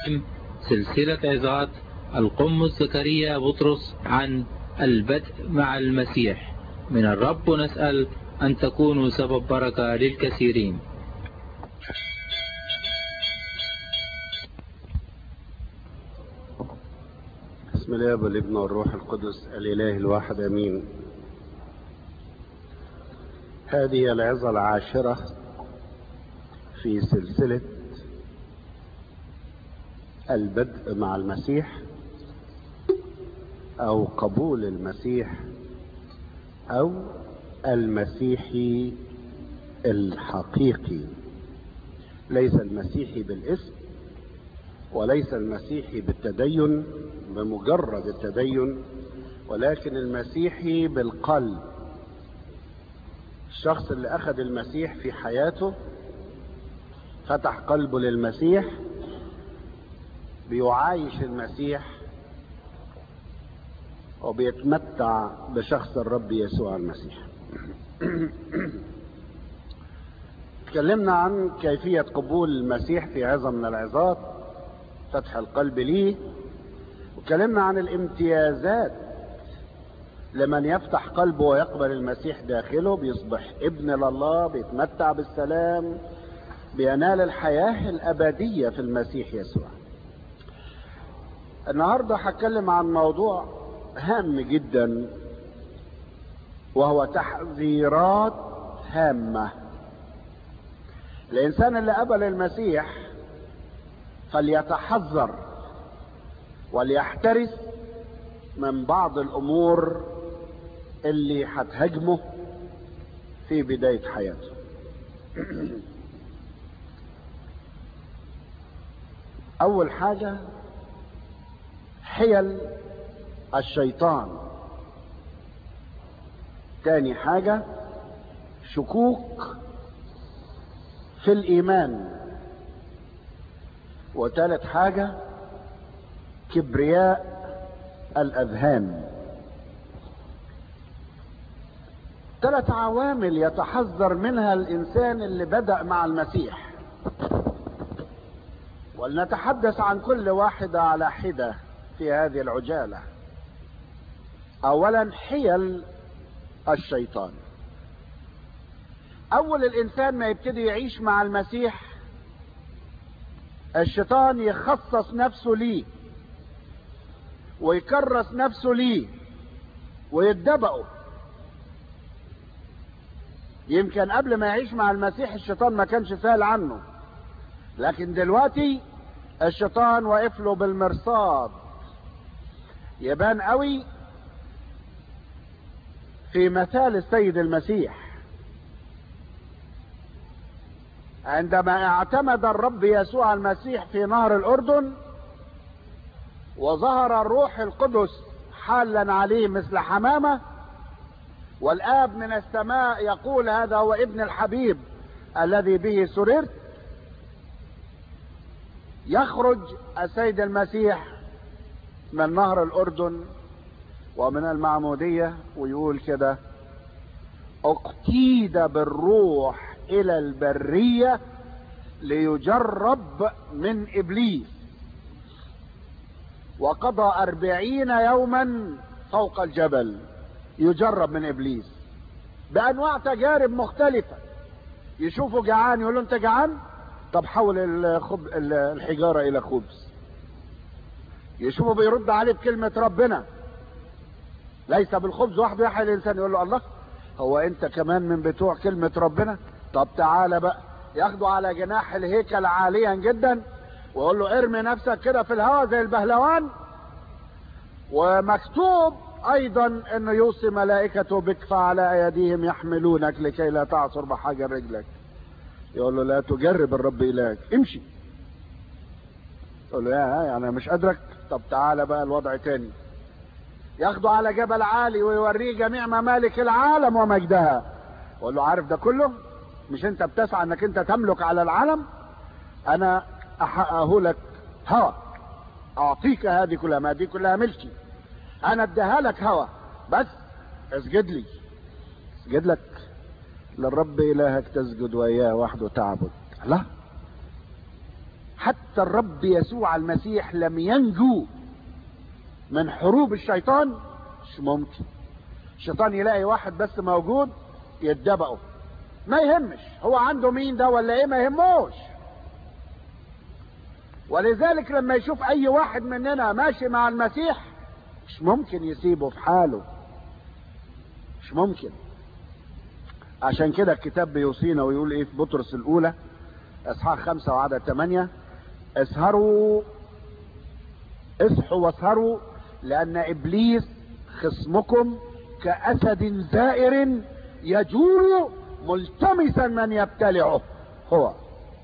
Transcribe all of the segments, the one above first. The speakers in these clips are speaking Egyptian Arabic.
سلسلة عظات القمص زكريا بطرس عن البدء مع المسيح من الرب نسأل أن تكونوا سبب بركة للكثيرين بسم الله والابن والروح القدس الإله الواحد أمين هذه العظة العاشرة في سلسلة البدء مع المسيح أو قبول المسيح أو المسيحي الحقيقي ليس المسيحي بالاسم وليس المسيحي بالتدين بمجرد التدين ولكن المسيحي بالقلب الشخص اللي أخذ المسيح في حياته فتح قلبه للمسيح بيعايش المسيح وبيتمتع بشخص الرب يسوع المسيح تكلمنا عن كيفية قبول المسيح في عظة من العظات فتح القلب ليه وتكلمنا عن الامتيازات لمن يفتح قلبه ويقبل المسيح داخله بيصبح ابن لله بيتمتع بالسلام بينال الحياة الأبدية في المسيح يسوع النهاردة هتكلم عن موضوع هام جدا وهو تحذيرات هامة الإنسان اللي قبل المسيح فليتحذر وليحترس من بعض الأمور اللي هتهاجمه في بداية حياته أول حاجة حيل الشيطان تاني حاجة شكوك في الإيمان وتالت حاجة كبرياء الأذهان ثلاث عوامل يتحذر منها الإنسان اللي بدأ مع المسيح ولنتحدث عن كل واحدة على حدة في هذه العجالة أولا حيل الشيطان أول الإنسان ما يبتدي يعيش مع المسيح الشيطان يخصص نفسه ليه ويكرس نفسه ليه ويتدبقه يمكن قبل ما يعيش مع المسيح الشيطان ما كانش سهل عنه لكن دلوقتي الشيطان واقف له بالمرصاد يبان قوي في مثال السيد المسيح عندما اعتمد الرب يسوع المسيح في نهر الاردن وظهر الروح القدس حالا عليه مثل حمامه والاب من السماء يقول هذا هو ابن الحبيب الذي به سررت يخرج السيد المسيح من نهر الاردن ومن المعموديه ويقول كده اقتيد بالروح الى البريه ليجرب من ابليس وقضى أربعين يوما فوق الجبل يجرب من إبليس بأنواع تجارب مختلفة يشوفه جعان يقول له أنت جعان طب حول الخب... الحجارة إلى خبز يشوفه بيرد عليه بكلمة ربنا ليس بالخبز وحده يحيى الإنسان يقول له الله هو أنت كمان من بتوع كلمة ربنا طب تعالى بقى ياخده على جناح الهيكل عاليا جدا ويقول له ارمي نفسك كده في الهواء زي البهلوان ومكتوب ايضا انه يوصي ملائكته بك فعلى ايديهم يحملونك لكي لا تعثر بحجر رجلك يقول له لا تجرب الرب الهك امشي يقول له يا يعني مش قادرك طب تعالى بقى الوضع تاني ياخده على جبل عالي ويوريه جميع ممالك العالم ومجدها يقول له عارف ده كله مش انت بتسعى انك انت تملك على العالم انا احققه لك هوى اعطيك هذه كلها ما دي كلها ملكي انا اديها لك هوى بس اسجد لي اسجد لك للرب الهك تسجد واياه وحده تعبد لا حتى الرب يسوع المسيح لم ينجو من حروب الشيطان مش ممكن الشيطان يلاقي واحد بس موجود يتدبقه ما يهمش هو عنده مين ده ولا ايه ما يهموش ولذلك لما يشوف اي واحد مننا ماشي مع المسيح مش ممكن يسيبه في حاله مش ممكن عشان كده الكتاب بيوصينا ويقول ايه في بطرس الاولى اصحاح خمسة وعدد ثمانية اسهروا اصحوا واسهروا لان ابليس خصمكم كاسد زائر يجول ملتمسا من يبتلعه هو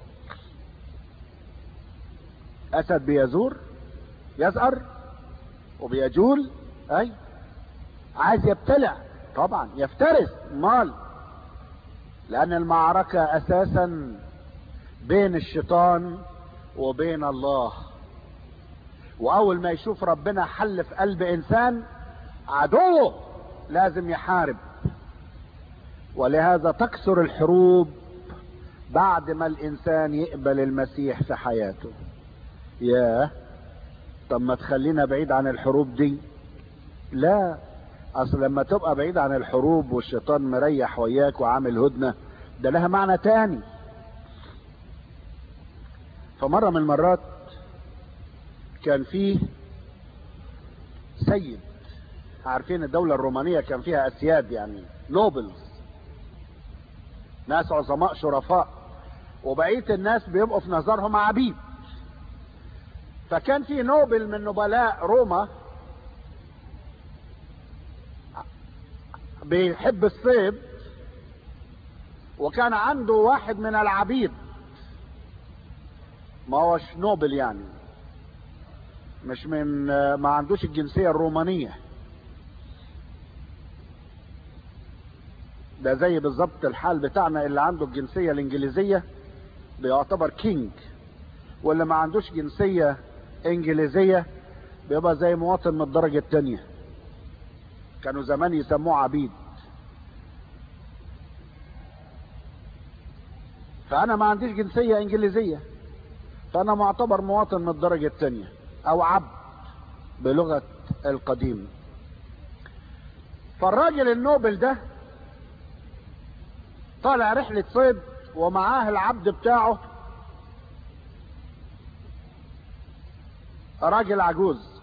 اسد بيزور يزأر وبيجول اي عايز يبتلع طبعا يفترس مال لان المعركة اساسا بين الشيطان وبين الله واول ما يشوف ربنا حل في قلب انسان عدوه لازم يحارب ولهذا تكثر الحروب بعد ما الانسان يقبل المسيح في حياته ياه طب ما تخلينا بعيد عن الحروب دي لا اصل لما تبقى بعيد عن الحروب والشيطان مريح وياك وعامل هدنة ده لها معنى تاني فمرة من المرات كان فيه سيد عارفين الدولة الرومانية كان فيها اسياد يعني نوبلز ناس عظماء شرفاء وبقية الناس بيبقوا في نظرهم عبيد فكان في نوبل من نبلاء روما بيحب الصيد وكان عنده واحد من العبيد ما هوش نوبل يعني مش من ما عندوش الجنسية الرومانية ده زي بالظبط الحال بتاعنا اللي عنده الجنسية الانجليزية بيعتبر كينج واللي ما عندوش جنسية انجليزية بيبقى زي مواطن من الدرجة التانية كانوا زمان يسموه عبيد فانا ما عنديش جنسية انجليزية فانا معتبر مواطن من الدرجة التانية او عبد بلغة القديم فالراجل النوبل ده طالع رحلة صيد ومعاه العبد بتاعه راجل عجوز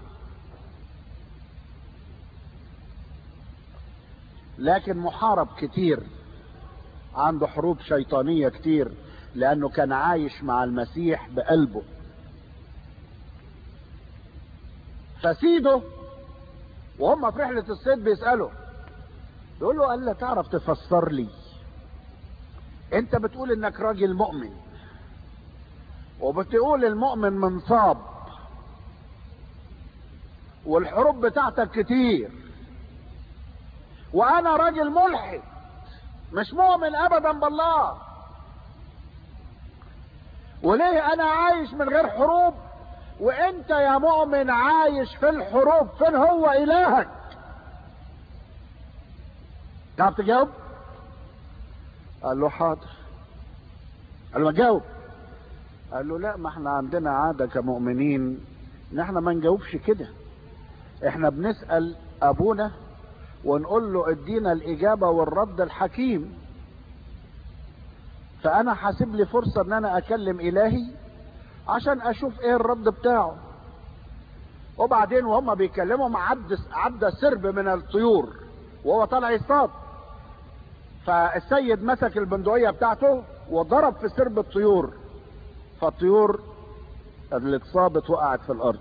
لكن محارب كتير عنده حروب شيطانية كتير لانه كان عايش مع المسيح بقلبه فسيده وهم في رحلة الصيد بيسأله يقول له قال له تعرف تفسر لي انت بتقول انك راجل مؤمن وبتقول المؤمن منصاب والحروب بتاعتك كتير وانا راجل ملحد مش مؤمن ابدا بالله وليه انا عايش من غير حروب وانت يا مؤمن عايش في الحروب فين هو الهك تعرف تجاوب قال له حاضر قال له جاوب قال له لا ما احنا عندنا عادة كمؤمنين ان احنا ما نجاوبش كده احنا بنسأل ابونا ونقول له ادينا الاجابة والرد الحكيم فانا حاسب لي فرصة ان انا اكلم الهي عشان اشوف ايه الرد بتاعه وبعدين وهم بيكلموا عد عدى سرب من الطيور وهو طالع يصطاد فالسيد مسك البندقية بتاعته وضرب في سرب الطيور فالطيور اللي اتصابت وقعت في الارض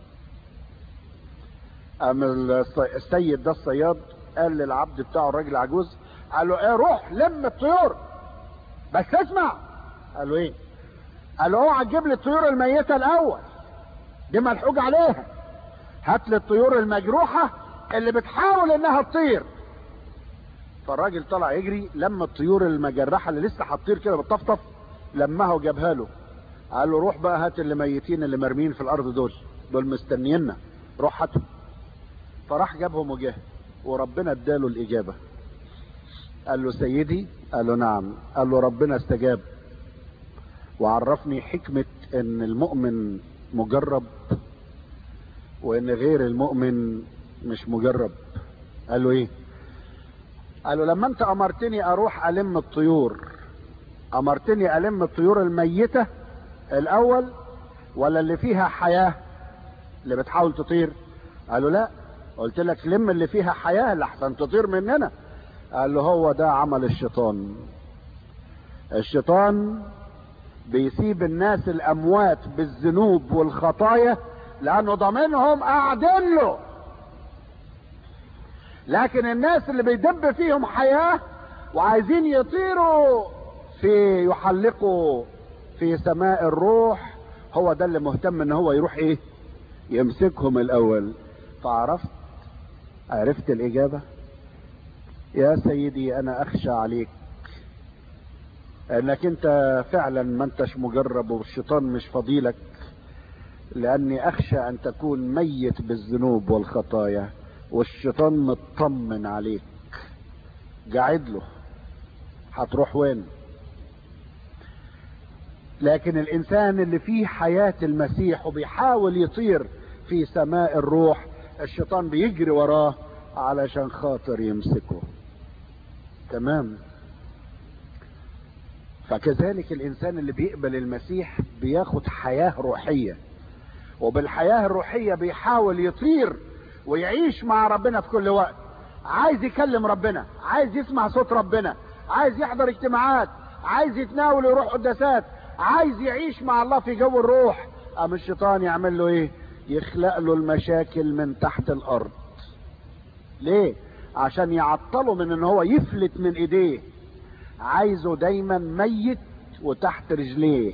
قام السيد ده الصياد قال للعبد بتاعه الراجل عجوز قال له ايه روح لم الطيور بس اسمع قال له ايه قال له اوعى تجيب لي الطيور الميته الاول دي ملحوج عليها هات لي الطيور المجروحه اللي بتحاول انها تطير فالراجل طلع يجري لما الطيور المجرحه اللي لسه هتطير كده بتطفطف لمها وجابها له قال له روح بقى هات اللي ميتين اللي مرميين في الارض دول دول مستنينا روح هاتهم فراح جابهم وجه وربنا اداله الاجابه قال له سيدي قال له نعم قال له ربنا استجاب وعرفني حكمة ان المؤمن مجرب وان غير المؤمن مش مجرب قال له ايه قال له لما انت امرتني اروح الم الطيور امرتني الم الطيور الميتة الاول ولا اللي فيها حياة اللي بتحاول تطير قال له لا قلت لك لم اللي فيها حياة لحسن تطير مننا قال له هو ده عمل الشيطان الشيطان بيسيب الناس الاموات بالذنوب والخطايا لانه ضامنهم قاعدين له لكن الناس اللي بيدب فيهم حياة وعايزين يطيروا في يحلقوا في سماء الروح هو ده اللي مهتم ان هو يروح ايه يمسكهم الاول فعرفت عرفت الاجابة يا سيدي انا اخشى عليك انك انت فعلا ما انتش مجرب والشيطان مش فضيلك لاني اخشى ان تكون ميت بالذنوب والخطايا والشيطان مطمن عليك قاعد له هتروح وين لكن الانسان اللي فيه حياة المسيح وبيحاول يطير في سماء الروح الشيطان بيجري وراه علشان خاطر يمسكه تمام فكذلك الانسان اللي بيقبل المسيح بياخد حياة روحية وبالحياة الروحية بيحاول يطير ويعيش مع ربنا في كل وقت عايز يكلم ربنا عايز يسمع صوت ربنا عايز يحضر اجتماعات عايز يتناول ويروح قداسات عايز يعيش مع الله في جو الروح قام الشيطان يعمل له ايه يخلق له المشاكل من تحت الارض ليه عشان يعطله من ان هو يفلت من ايديه عايزه دايما ميت وتحت رجليه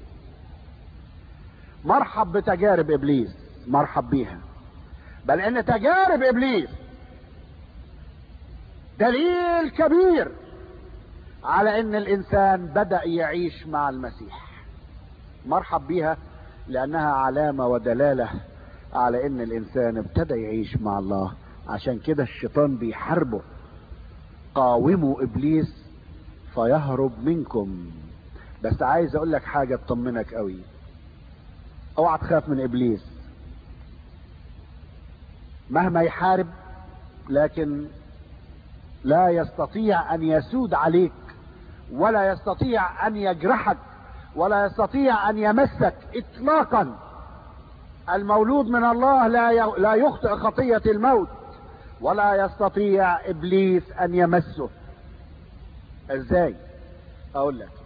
مرحب بتجارب ابليس مرحب بيها بل ان تجارب ابليس دليل كبير على ان الانسان بدأ يعيش مع المسيح مرحب بيها لانها علامة ودلالة على ان الانسان ابتدى يعيش مع الله عشان كده الشيطان بيحاربه قاوموا ابليس فيهرب منكم بس عايز اقول لك حاجة تطمنك قوي اوعى تخاف من ابليس مهما يحارب لكن لا يستطيع ان يسود عليك ولا يستطيع ان يجرحك ولا يستطيع ان يمسك اطلاقا المولود من الله لا لا يخطئ خطية الموت ولا يستطيع ابليس ان يمسه ازاي اقول لك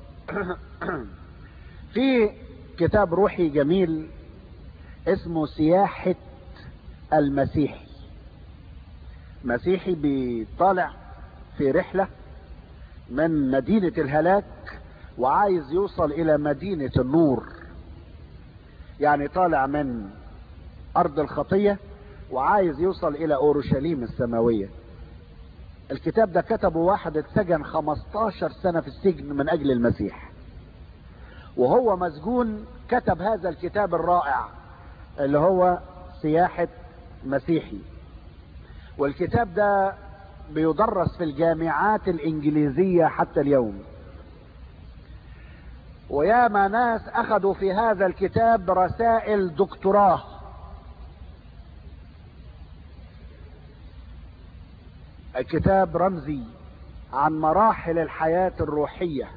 في كتاب روحي جميل اسمه سياحة المسيحي مسيحي بيطالع في رحلة من مدينة الهلاك وعايز يوصل الى مدينة النور يعني طالع من ارض الخطية وعايز يوصل الى اورشليم السماوية الكتاب ده كتبه واحد اتسجن 15 سنة في السجن من اجل المسيح وهو مسجون كتب هذا الكتاب الرائع اللي هو سياحة مسيحي والكتاب ده بيدرس في الجامعات الانجليزية حتى اليوم وياما ناس اخذوا في هذا الكتاب رسائل دكتوراه الكتاب رمزي عن مراحل الحياة الروحية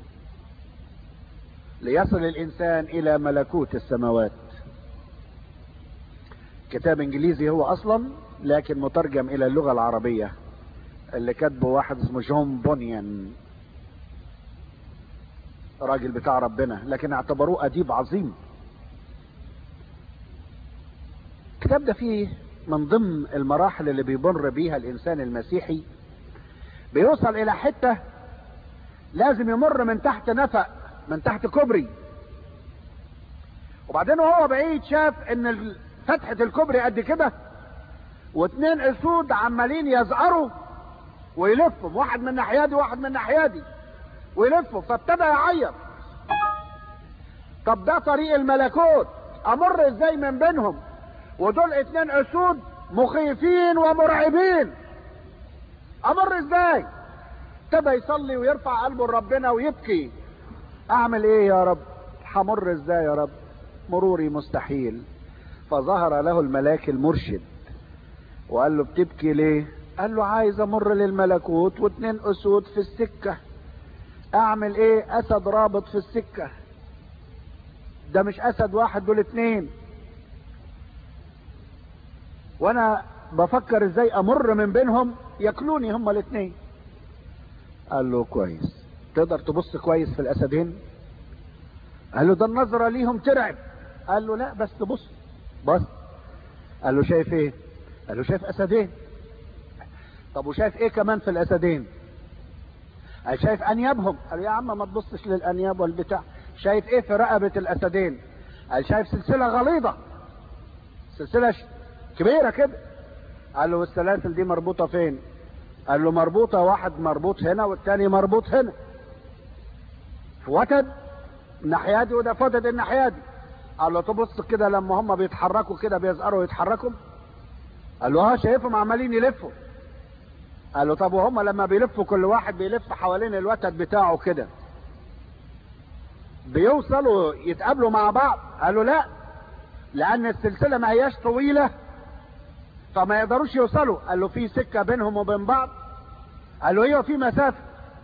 ليصل الانسان الى ملكوت السماوات كتاب انجليزي هو اصلا لكن مترجم الى اللغة العربية اللي كاتبه واحد اسمه جون بونيان راجل بتاع ربنا لكن اعتبروه اديب عظيم الكتاب ده فيه من ضمن المراحل اللي بيمر بيها الانسان المسيحي بيوصل الى حتة لازم يمر من تحت نفق من تحت كوبري وبعدين وهو بعيد شاف ان فتحة الكوبري قد كده واتنين اسود عمالين يزقروا ويلفوا واحد من الناحيه دي واحد من الناحيه دي ويلفوا فابتدى يعيط طب ده طريق الملكوت امر ازاي من بينهم ودول اتنين اسود مخيفين ومرعبين امر ازاي ابتدى يصلي ويرفع قلبه لربنا ويبكي اعمل ايه يا رب همر ازاي يا رب مروري مستحيل فظهر له الملاك المرشد وقال له بتبكي ليه قال له عايز امر للملكوت واتنين اسود في السكة اعمل ايه اسد رابط في السكة ده مش اسد واحد دول اتنين وانا بفكر ازاي امر من بينهم ياكلوني هما الاتنين قال له كويس تقدر تبص كويس في الاسدين قال له ده النظرة ليهم ترعب قال له لا بس تبص بص قال له شايف ايه قال له شايف اسدين طب وشايف ايه كمان في الاسدين قال شايف انيابهم قال يا عم ما تبصش للانياب والبتاع شايف ايه في رقبة الاسدين قال شايف سلسلة غليظة سلسلة ش- كبيرة كده قال له والسلاسل دي مربوطة فين قال له مربوطة واحد مربوط هنا والتاني مربوط هنا في وتد الناحية دي وده في وتد الناحية دي قال له تبص كده لما هم بيتحركوا كده بيزقروا يتحركوا قال له اه شايفهم عمالين يلفوا قال له طب وهم لما بيلفوا كل واحد بيلف حوالين الوتد بتاعه كده بيوصلوا يتقابلوا مع بعض قال له لا لان السلسله ما هياش طويله فما يقدروش يوصلوا قال له في سكه بينهم وبين بعض قال له ايوه في مسافه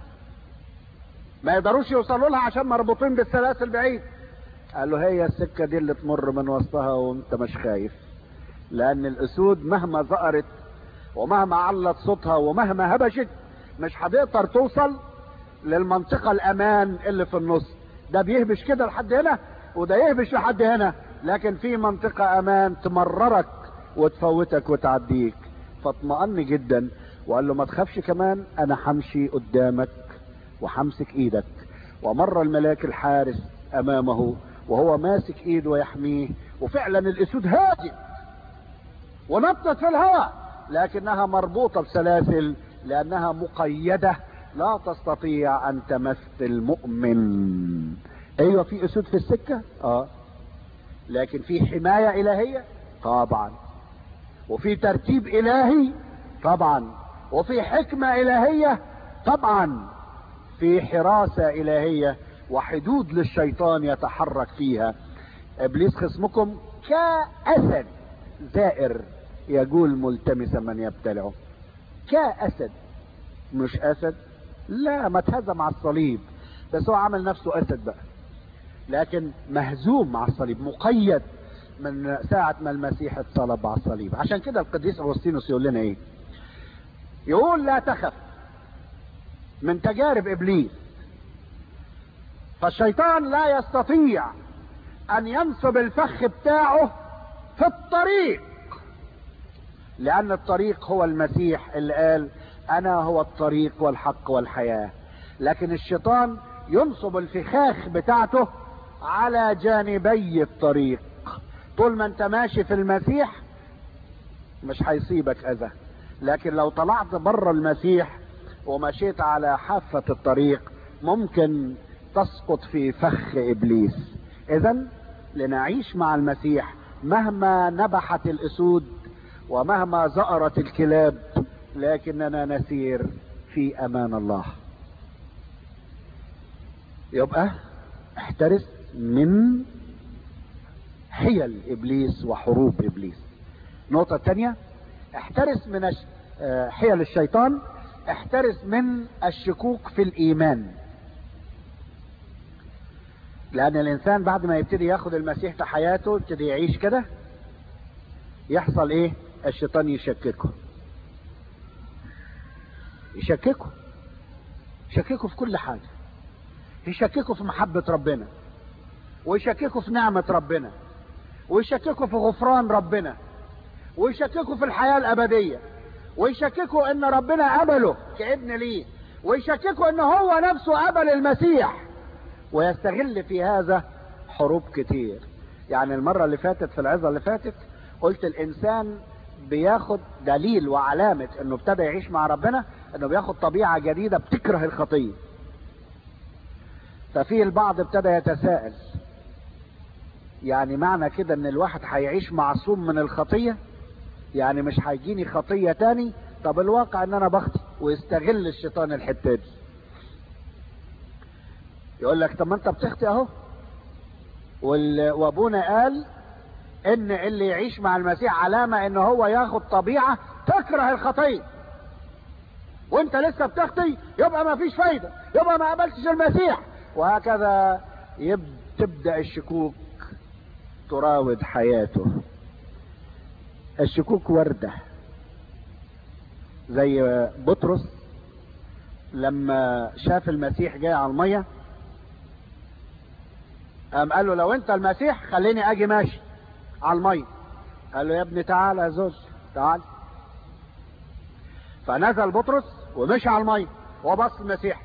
ما يقدروش يوصلوا لها عشان مربوطين بالسلاسل بعيد قال له هي السكه دي اللي تمر من وسطها وانت مش خايف لان الاسود مهما زقرت ومهما علت صوتها ومهما هبشت مش هتقدر توصل للمنطقة الأمان اللي في النص ده بيهبش كده لحد هنا وده يهبش لحد هنا لكن في منطقة أمان تمررك وتفوتك وتعديك فاطمأن جدا وقال له ما تخافش كمان أنا همشي قدامك وهمسك إيدك ومر الملاك الحارس أمامه وهو ماسك إيده ويحميه وفعلا الأسود هاجت ونطت في الهواء لكنها مربوطة بسلاسل لأنها مقيدة لا تستطيع أن تمس المؤمن أيوة في أسود في السكة آه لكن في حماية إلهية طبعا وفي ترتيب إلهي طبعا وفي حكمة إلهية طبعا في حراسة إلهية وحدود للشيطان يتحرك فيها إبليس خصمكم كأسد زائر يقول ملتمسا من يبتلعه كأسد مش أسد لا ما اتهزم على الصليب بس هو عمل نفسه أسد بقى لكن مهزوم على الصليب مقيد من ساعة ما المسيح اتصلب على الصليب عشان كده القديس أغسطينوس يقول لنا ايه يقول لا تخف من تجارب إبليس فالشيطان لا يستطيع أن ينصب الفخ بتاعه في الطريق لأن الطريق هو المسيح اللي قال أنا هو الطريق والحق والحياة لكن الشيطان ينصب الفخاخ بتاعته على جانبي الطريق طول ما انت ماشي في المسيح مش هيصيبك اذى لكن لو طلعت بره المسيح ومشيت على حافة الطريق ممكن تسقط في فخ ابليس اذا لنعيش مع المسيح مهما نبحت الاسود ومهما زأرت الكلاب لكننا نسير في امان الله يبقى احترس من حيل ابليس وحروب ابليس النقطة الثانية احترس من الش... حيل الشيطان احترس من الشكوك في الايمان لان الانسان بعد ما يبتدي ياخد المسيح في حياته يبتدي يعيش كده يحصل ايه الشيطان يشككه يشككه يشككه في كل حاجة يشككه في محبة ربنا ويشككه في نعمة ربنا ويشككه في غفران ربنا ويشككه في الحياة الأبدية ويشككه ان ربنا قبله كابن ليه ويشككه ان هو نفسه قبل المسيح ويستغل في هذا حروب كتير يعني المرة اللي فاتت في العظة اللي فاتت قلت الانسان بياخد دليل وعلامة انه ابتدى يعيش مع ربنا انه بياخد طبيعة جديدة بتكره الخطية ففي البعض ابتدى يتساءل يعني معنى كده ان الواحد هيعيش معصوم من الخطية يعني مش هيجيني خطية تاني طب الواقع ان انا بخطي ويستغل الشيطان الحتة دي يقول لك طب ما انت بتخطي اهو وال- وابونا قال ان اللي يعيش مع المسيح علامة ان هو ياخد طبيعة تكره الخطية وانت لسه بتخطي يبقى ما فيش فايدة يبقى ما قبلتش المسيح وهكذا يب- تبدأ الشكوك تراود حياته الشكوك وردة زي بطرس لما شاف المسيح جاي على المية قام قال له لو انت المسيح خليني اجي ماشي على المية قال له يا ابني تعال يا زوج تعال فنزل بطرس ومشي على المية وبص المسيح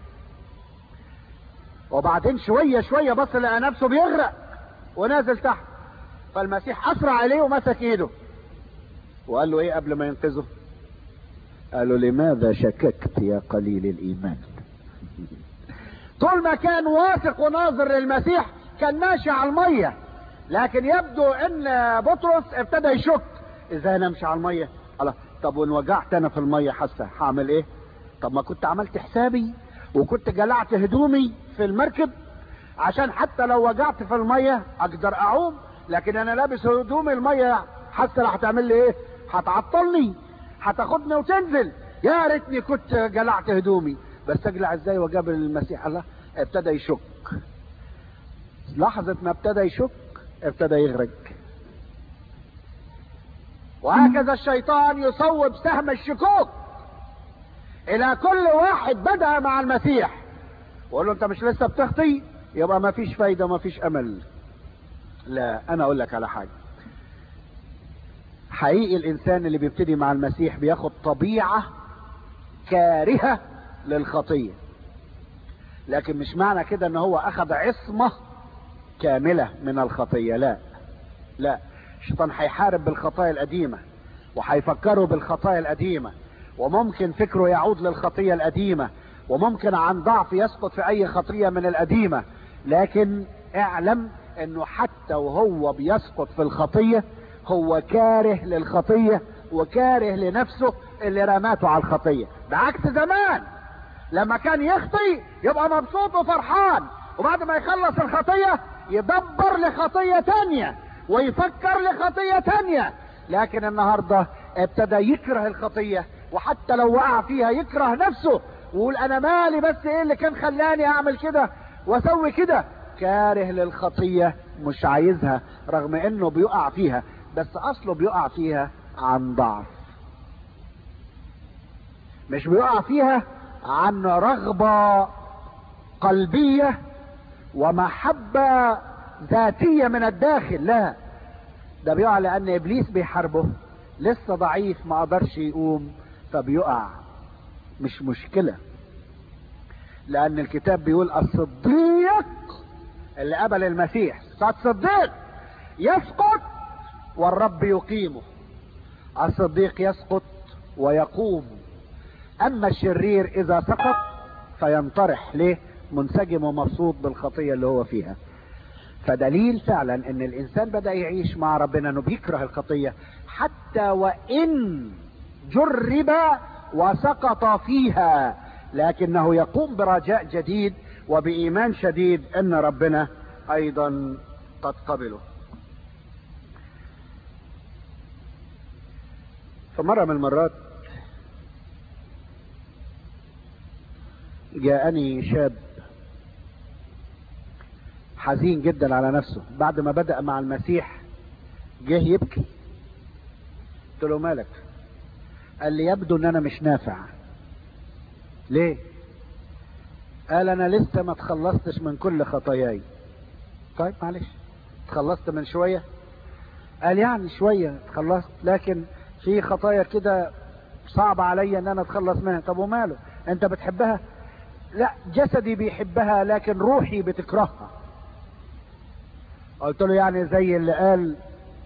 وبعدين شوية شوية بص لقى نفسه بيغرق ونازل تحت فالمسيح اسرع اليه ومسك ايده وقال له ايه قبل ما ينقذه قال له لماذا شككت يا قليل الايمان طول ما كان واثق وناظر للمسيح كان ماشي على المية لكن يبدو ان بطرس ابتدى يشك ازاي انا امشي على المية الله طب وان وجعت انا في المية حاسة هعمل ايه طب ما كنت عملت حسابي وكنت جلعت هدومي في المركب عشان حتى لو وجعت في المية اقدر اعوم لكن انا لابس هدومي المية حاسة هتعمل لي ايه هتعطلني هتاخدني وتنزل يا ريتني كنت جلعت هدومي بس اجلع ازاي وجاب المسيح الله ابتدى يشك لحظة ما ابتدى يشك ابتدى يغرق وهكذا الشيطان يصوب سهم الشكوك الى كل واحد بدأ مع المسيح وقول له انت مش لسه بتخطي يبقى ما فيش فايدة ما فيش امل لا انا اقول لك على حاجة حقيقي الانسان اللي بيبتدي مع المسيح بياخد طبيعة كارهة للخطية لكن مش معنى كده ان هو اخذ عصمة كاملة من الخطية لا لا الشيطان هيحارب بالخطايا القديمة وهيفكره بالخطايا القديمة وممكن فكره يعود للخطية القديمة وممكن عن ضعف يسقط في اي خطية من القديمة لكن اعلم انه حتى وهو بيسقط في الخطية هو كاره للخطية وكاره لنفسه اللي رماته على الخطية بعكس زمان لما كان يخطي يبقى مبسوط وفرحان وبعد ما يخلص الخطية يدبر لخطية تانية ويفكر لخطية تانية لكن النهاردة ابتدى يكره الخطية وحتى لو وقع فيها يكره نفسه ويقول انا مالي بس ايه اللي كان خلاني اعمل كده واسوي كده كاره للخطية مش عايزها رغم انه بيقع فيها بس اصله بيقع فيها عن ضعف مش بيقع فيها عن رغبة قلبية ومحبة ذاتية من الداخل لا ده بيقع لان ابليس بيحاربه لسه ضعيف ما قدرش يقوم فبيقع مش مشكلة لان الكتاب بيقول الصديق اللي قبل المسيح الصديق يسقط والرب يقيمه الصديق يسقط ويقوم اما الشرير اذا سقط فينطرح ليه منسجم ومبسوط بالخطية اللي هو فيها فدليل فعلا ان الانسان بدأ يعيش مع ربنا انه بيكره الخطية حتى وان جرب وسقط فيها لكنه يقوم برجاء جديد وبايمان شديد ان ربنا ايضا قد قبله فمرة من المرات جاءني شاب حزين جدا على نفسه بعد ما بدأ مع المسيح جه يبكي قلت له مالك قال لي يبدو ان انا مش نافع ليه قال انا لسه ما تخلصتش من كل خطاياي طيب معلش تخلصت من شوية قال يعني شوية تخلصت لكن في خطايا كده صعب عليا ان انا اتخلص منها طب وماله انت بتحبها لا جسدي بيحبها لكن روحي بتكرهها قلت له يعني زي اللي قال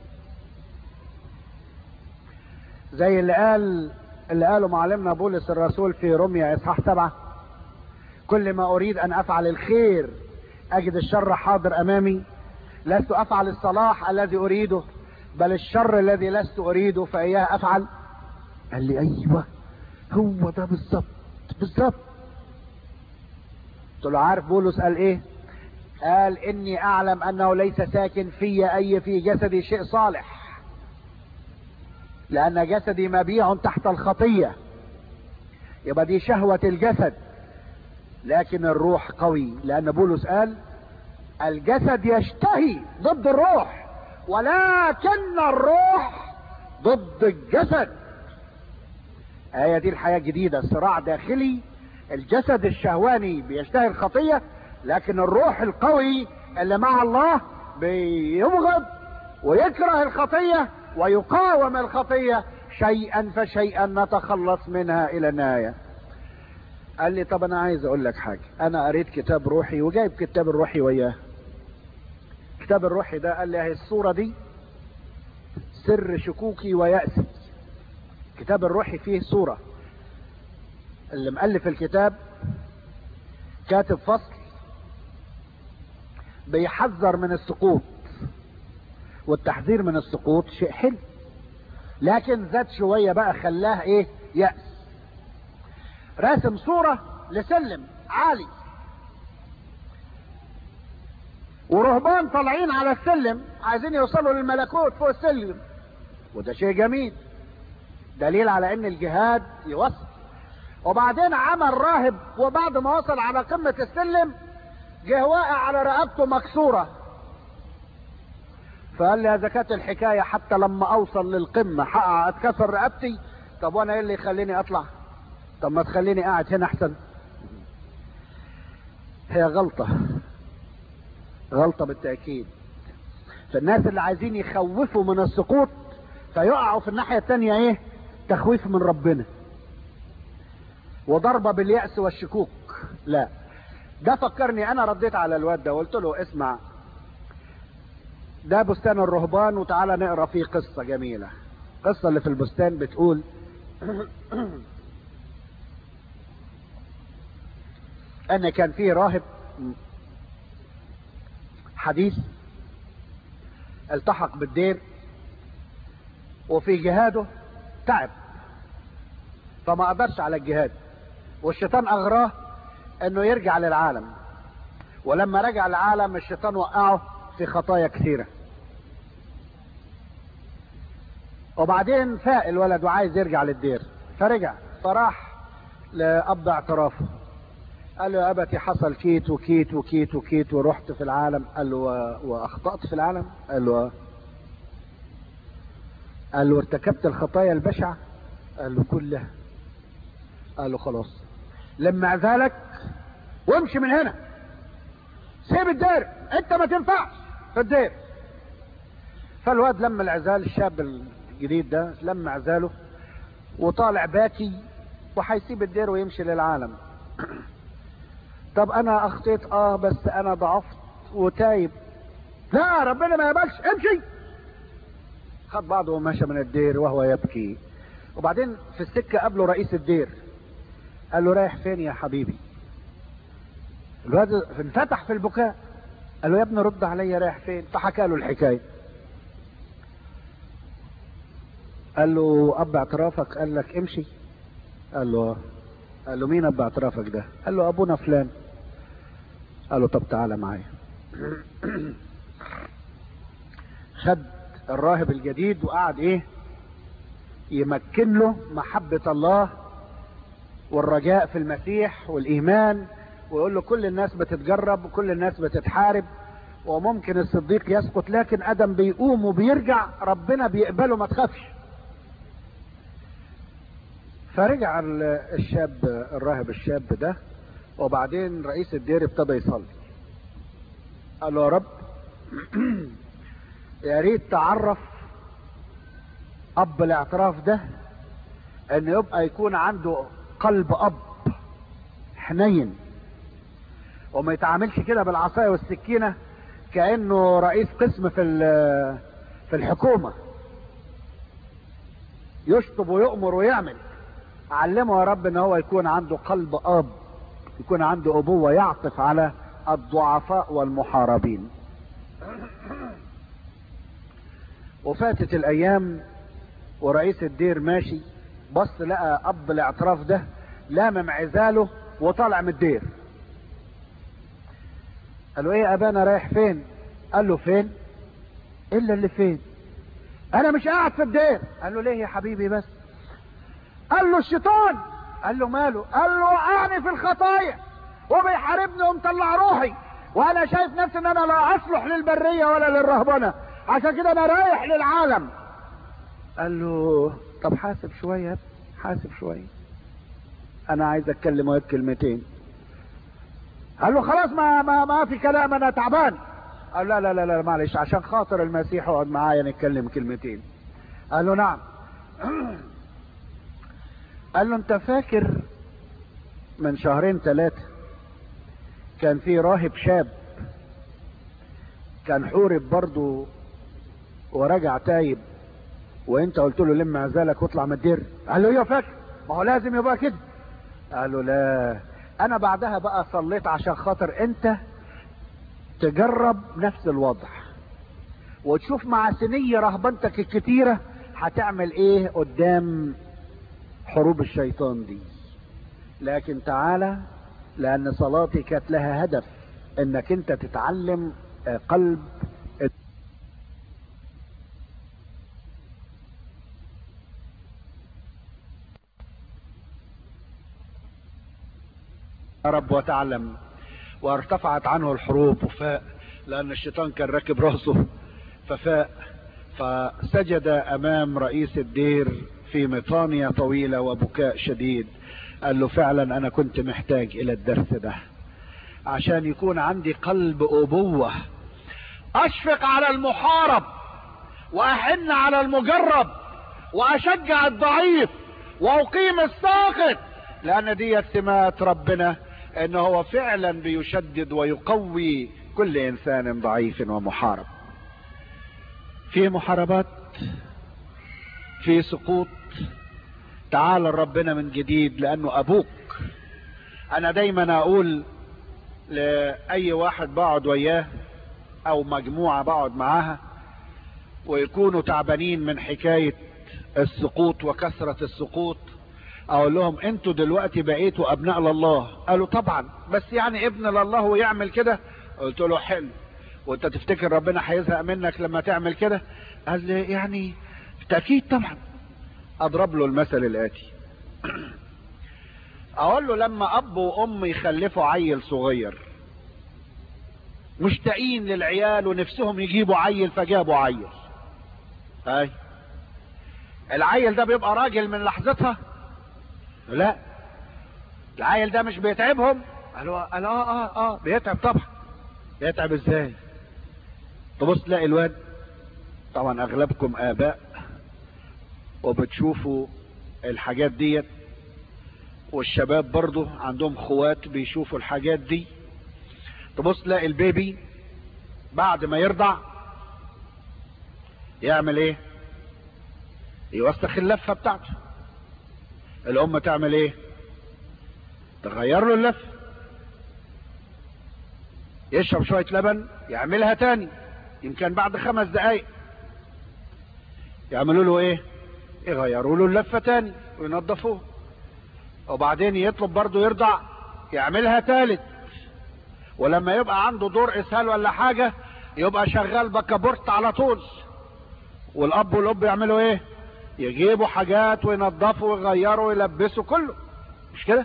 زي اللي قال اللي قاله معلمنا بولس الرسول في روميا اصحاح سبعة كل ما اريد ان افعل الخير اجد الشر حاضر امامي لست افعل الصلاح الذي اريده بل الشر الذي لست اريده فاياه افعل قال لي ايوه هو ده بالظبط بالظبط قلت له عارف بولس قال ايه قال اني اعلم انه ليس ساكن في اي في جسدي شيء صالح لان جسدي مبيع تحت الخطية يبقى دي شهوة الجسد لكن الروح قوي لان بولس قال الجسد يشتهي ضد الروح ولكن الروح ضد الجسد آية دي الحياة الجديدة صراع داخلي الجسد الشهواني بيشتهي الخطية لكن الروح القوي اللي مع الله بيبغض ويكره الخطية ويقاوم الخطية شيئا فشيئا نتخلص منها الى النهاية قال لي طب انا عايز اقول لك حاجة انا قريت كتاب روحي وجايب كتاب الروحي وياه الكتاب الروحي ده قال لي اهي الصورة دي سر شكوكي ويأسي الكتاب الروحي فيه صورة اللي مؤلف الكتاب كاتب فصل بيحذر من السقوط والتحذير من السقوط شيء حلو لكن زاد شوية بقى خلاه ايه يأس راسم صورة لسلم عالي ورهبان طالعين على السلم عايزين يوصلوا للملكوت فوق السلم وده شيء جميل دليل على ان الجهاد يوصل وبعدين عمل راهب وبعد ما وصل على قمة السلم جه واقع على رقبته مكسورة فقال لي اذا كانت الحكاية حتى لما اوصل للقمة حقق اتكسر رقبتي طب وانا ايه اللي يخليني اطلع طب ما تخليني قاعد هنا احسن هي غلطة غلطة بالتأكيد فالناس اللي عايزين يخوفوا من السقوط فيقعوا في الناحية التانية ايه تخويف من ربنا وضربة باليأس والشكوك لا ده فكرني انا رديت على الواد ده وقلت له اسمع ده بستان الرهبان وتعالى نقرا فيه قصة جميلة القصة اللي في البستان بتقول ان كان فيه راهب حديث التحق بالدير وفي جهاده تعب فما قدرش على الجهاد والشيطان اغراه انه يرجع للعالم ولما رجع للعالم الشيطان وقعه في خطايا كثيرة وبعدين فاق الولد وعايز يرجع للدير فرجع فراح لأب اعترافه قال له يا أبتي حصل كيت وكيت وكيت وكيت ورحت في العالم قال له وأخطأت في العالم قال له قال له ارتكبت الخطايا البشعة قال له كلها قال له خلاص لما ذلك وامشي من هنا سيب الدير انت ما تنفعش في الدير فالواد لما العزال الشاب الجديد ده لما عزاله وطالع باكي وهيسيب الدير ويمشي للعالم طب انا اخطيت اه بس انا ضعفت وتايب لا ربنا ما يقبلش امشي خد بعضه ومشى من الدير وهو يبكي وبعدين في السكة قابله رئيس الدير قال له رايح فين يا حبيبي الواد انفتح في البكاء قال له يا ابني رد عليا رايح فين فحكى له الحكايه قال له اب اعترافك قال لك امشي قال له قال له مين اب اعترافك ده قال له ابونا فلان قال له طب تعالى معايا خد الراهب الجديد وقعد ايه يمكن له محبة الله والرجاء في المسيح والإيمان ويقول له كل الناس بتتجرب وكل الناس بتتحارب وممكن الصديق يسقط لكن ادم بيقوم وبيرجع ربنا بيقبله ما تخافش فرجع الشاب الراهب الشاب ده وبعدين رئيس الدير ابتدى يصلي قال له يا رب يا ريت تعرف اب الاعتراف ده ان يبقى يكون عنده قلب اب حنين وما يتعاملش كده بالعصايه والسكينه كانه رئيس قسم في في الحكومه يشطب ويؤمر ويعمل علمه يا رب ان هو يكون عنده قلب اب يكون عنده ابوه يعطف على الضعفاء والمحاربين وفاتت الايام ورئيس الدير ماشي بص لقى اب الاعتراف ده لامم عزاله وطالع من الدير قال له ايه يا ابانا رايح فين قال له فين الا اللي فين انا مش قاعد في الدير قال له ليه يا حبيبي بس قال له الشيطان قال له ماله قال له وقعني في الخطايا وبيحاربني ومطلع روحي وانا شايف نفسي ان انا لا اصلح للبريه ولا للرهبنه عشان كده انا رايح للعالم قال له طب حاسب شويه حاسب شويه انا عايز اتكلم وياك كلمتين قال له خلاص ما ما ما في كلام انا تعبان قال لا لا لا لا معلش عشان خاطر المسيح اقعد معايا نتكلم كلمتين قال له نعم قال له انت فاكر من شهرين ثلاثة كان في راهب شاب كان حورب برضه ورجع تايب وانت قلت له لم عزالك واطلع من الدير قال له ايوه فاكر ما هو لازم يبقى كده قال له لا انا بعدها بقى صليت عشان خاطر انت تجرب نفس الوضع وتشوف مع سنية رهبنتك الكتيرة هتعمل ايه قدام حروب الشيطان دي لكن تعالى لان صلاتي كانت لها هدف انك انت تتعلم قلب رب وتعلم وارتفعت عنه الحروب وفاء لان الشيطان كان راكب راسه ففاء فسجد امام رئيس الدير في مطانية طويلة وبكاء شديد قال له فعلا انا كنت محتاج الى الدرس ده عشان يكون عندي قلب ابوة اشفق على المحارب واحن على المجرب واشجع الضعيف واقيم الساقط لان دي سمات ربنا ان هو فعلا بيشدد ويقوي كل انسان ضعيف ومحارب في محاربات في سقوط تعال ربنا من جديد لانه ابوك انا دايما اقول لاي واحد بقعد وياه او مجموعة بقعد معاها ويكونوا تعبانين من حكاية السقوط وكثرة السقوط اقول لهم انتوا دلوقتي بقيتوا ابناء لله قالوا طبعا بس يعني ابن لله ويعمل كده قلت له حلو وانت تفتكر ربنا هيزهق منك لما تعمل كده قال لي يعني بالتاكيد طبعا اضرب له المثل الاتي اقول له لما اب وام يخلفوا عيل صغير مشتاقين للعيال ونفسهم يجيبوا عيل فجابوا عيل اي العيل ده بيبقى راجل من لحظتها لا العيل ده مش بيتعبهم قالوا قال اه اه اه بيتعب طبعا بيتعب ازاي تبص تلاقي الواد طبعا اغلبكم اباء وبتشوفوا الحاجات ديت والشباب برضو عندهم خوات بيشوفوا الحاجات دي تبص تلاقي البيبي بعد ما يرضع يعمل ايه يوسخ اللفه بتاعته الام تعمل ايه تغير له اللف يشرب شوية لبن يعملها تاني يمكن بعد خمس دقايق يعملوا له ايه يغيروا له اللفة تاني وينظفوه وبعدين يطلب برضه يرضع يعملها تالت ولما يبقى عنده دور اسهال ولا حاجة يبقى شغال بكابورت على طول والاب والاب يعملوا ايه يجيبوا حاجات وينظفوا ويغيروا ويلبسوا كله مش كده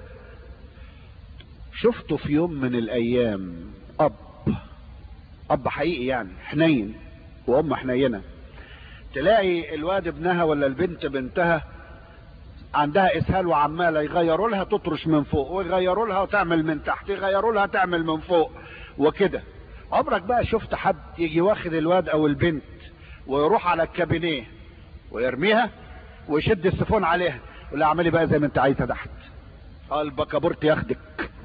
شفته في يوم من الايام اب اب حقيقي يعني حنين وام حنينه تلاقي الواد ابنها ولا البنت بنتها عندها اسهال وعماله يغيروا لها تطرش من فوق ويغيروا لها وتعمل من تحت يغيروا لها تعمل من فوق وكده عمرك بقى شفت حد يجي واخد الواد او البنت ويروح على الكابينيه ويرميها ويشد السفون عليها يقول لها اعملي بقى زي ما انت عايزه تحت قال بكابورت ياخدك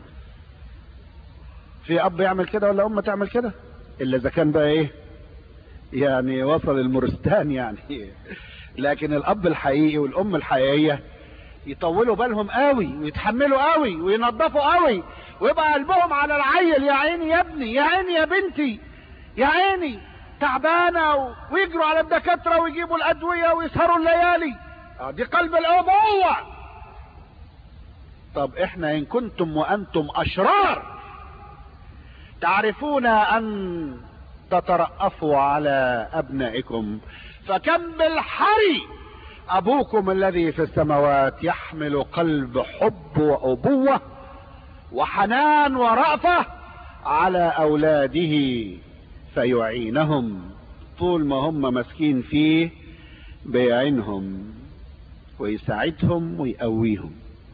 في اب يعمل كده ولا ام تعمل كده الا اذا كان بقى ايه يعني وصل المورستان يعني لكن الاب الحقيقي والام الحقيقيه يطولوا بالهم قوي ويتحملوا قوي وينظفوا قوي ويبقى قلبهم على العيل يا عيني يا ابني يا عيني يا بنتي يا عيني تعبانه ويجروا على الدكاتره ويجيبوا الادويه ويسهروا الليالي دي قلب الابوه طب احنا ان كنتم وانتم اشرار تعرفون ان تترأفوا على ابنائكم فكم بالحري ابوكم الذي في السماوات يحمل قلب حب وابوه وحنان ورأفة على اولاده فيعينهم طول ما هم ماسكين فيه بيعينهم ويساعدهم ويقويهم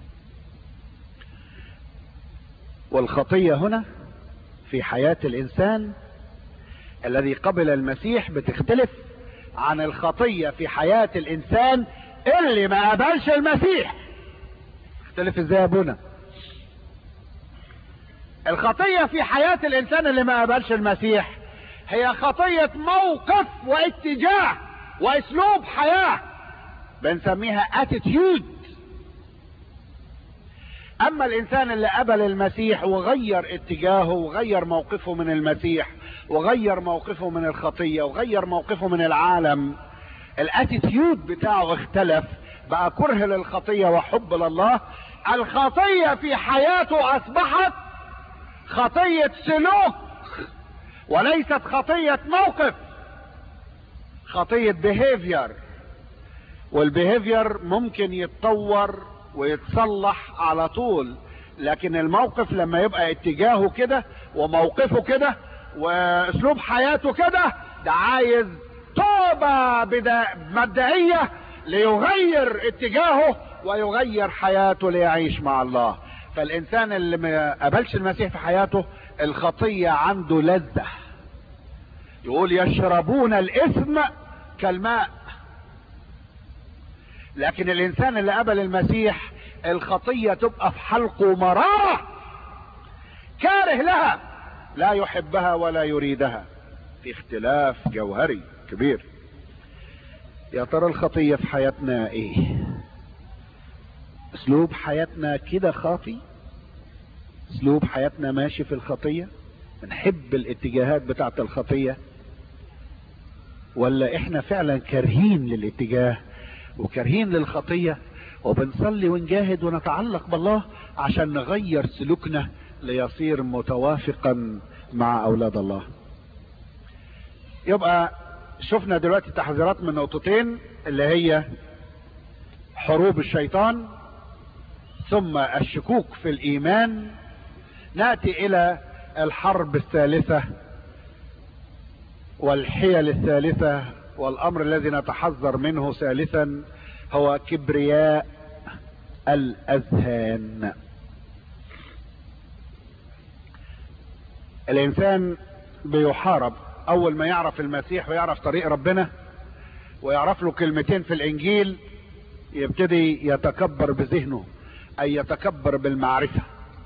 والخطية هنا في حياة الانسان الذي قبل المسيح بتختلف عن الخطية في حياة الانسان اللي ما قبلش المسيح تختلف ازاي يا ابونا الخطية في حياة الانسان اللي ما قبلش المسيح هي خطية موقف واتجاه واسلوب حياة بنسميها اتيتيود اما الانسان اللي قبل المسيح وغير اتجاهه وغير موقفه من المسيح وغير موقفه من الخطية وغير موقفه من العالم الاتيتيود بتاعه اختلف بقى كره للخطية وحب لله الخطية في حياته اصبحت خطية سلوك وليست خطية موقف خطية behavior والبيهيفير ممكن يتطور ويتصلح على طول لكن الموقف لما يبقى اتجاهه كده وموقفه كده واسلوب حياته كده ده عايز توبة بدا مبدئية ليغير اتجاهه ويغير حياته ليعيش مع الله فالانسان اللي ما قبلش المسيح في حياته الخطية عنده لذة يقول يشربون الاثم كالماء لكن الانسان اللي قبل المسيح الخطية تبقى في حلقه مرارة كاره لها لا يحبها ولا يريدها في اختلاف جوهري كبير يا ترى الخطية في حياتنا ايه اسلوب حياتنا كده خاطي اسلوب حياتنا ماشي في الخطية بنحب الاتجاهات بتاعت الخطية ولا احنا فعلا كارهين للاتجاه وكارهين للخطية وبنصلي ونجاهد ونتعلق بالله عشان نغير سلوكنا ليصير متوافقا مع اولاد الله يبقى شفنا دلوقتي تحذيرات من نقطتين اللي هي حروب الشيطان ثم الشكوك في الايمان ناتي الى الحرب الثالثة والحيل الثالثة والامر الذي نتحذر منه ثالثا هو كبرياء الاذهان الانسان بيحارب اول ما يعرف المسيح ويعرف طريق ربنا ويعرف له كلمتين في الانجيل يبتدي يتكبر بذهنه اي يتكبر بالمعرفة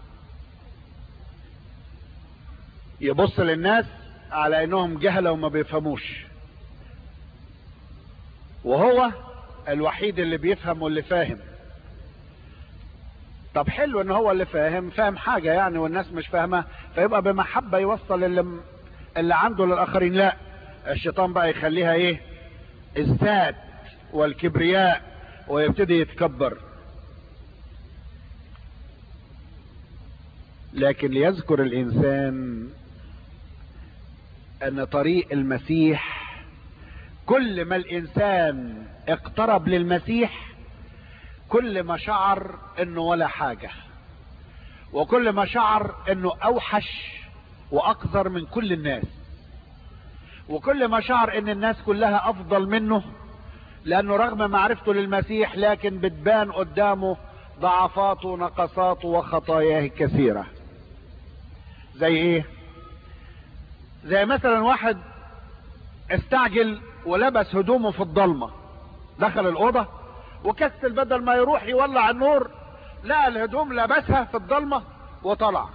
يبص للناس على انهم جهلة وما بيفهموش وهو الوحيد اللي بيفهم واللي فاهم طب حلو ان هو اللي فاهم فاهم حاجة يعني والناس مش فاهمة فيبقى بمحبة يوصل اللي, اللي عنده للاخرين لا الشيطان بقى يخليها ايه الذات والكبرياء ويبتدي يتكبر لكن ليذكر الانسان ان طريق المسيح كل ما الانسان اقترب للمسيح كل ما شعر انه ولا حاجة وكل ما شعر انه اوحش واقذر من كل الناس وكل ما شعر ان الناس كلها افضل منه لانه رغم معرفته للمسيح لكن بتبان قدامه ضعفاته نقصاته وخطاياه الكثيرة زي ايه زي مثلا واحد استعجل ولبس هدومه في الضلمة دخل الأوضة وكسل بدل ما يروح يولع النور لقى الهدوم لبسها في الضلمة وطلع